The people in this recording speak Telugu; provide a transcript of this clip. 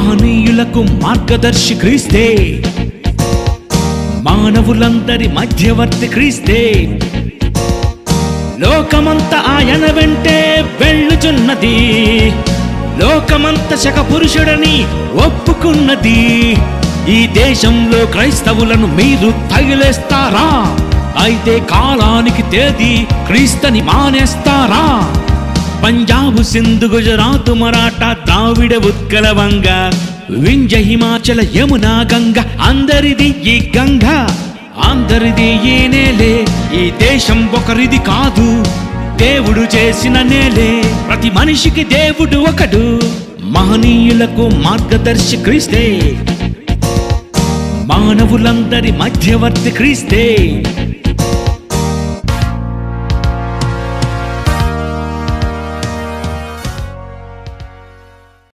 మహనీయులకు మార్గదర్శి క్రీస్తే మానవులందరి మధ్యవర్తి క్రీస్తే లోకమంత ఆయన వెంటే వెళ్ళుచున్నది లోకమంత శక పురుషుడని ఒప్పుకున్నది ఈ దేశంలో క్రైస్తవులను మీరు తగిలేస్తారా అయితే కాలానికి తేదీ క్రీస్తని మానేస్తారా పంజాబ్ సింధు గుజరాత్ మరాఠా ద్రావిడ ఉత్కల వంగ వింజ హిమాచల యమున గంగ అందరిది ఈ గంగ అందరిది ఈ నేలే ఈ దేశం ఒకరిది కాదు దేవుడు చేసిన నేలే ప్రతి మనిషికి దేవుడు ఒకడు మహనీయులకు మార్గదర్శి క్రీస్తే మానవులందరి మధ్యవర్తి క్రీస్తే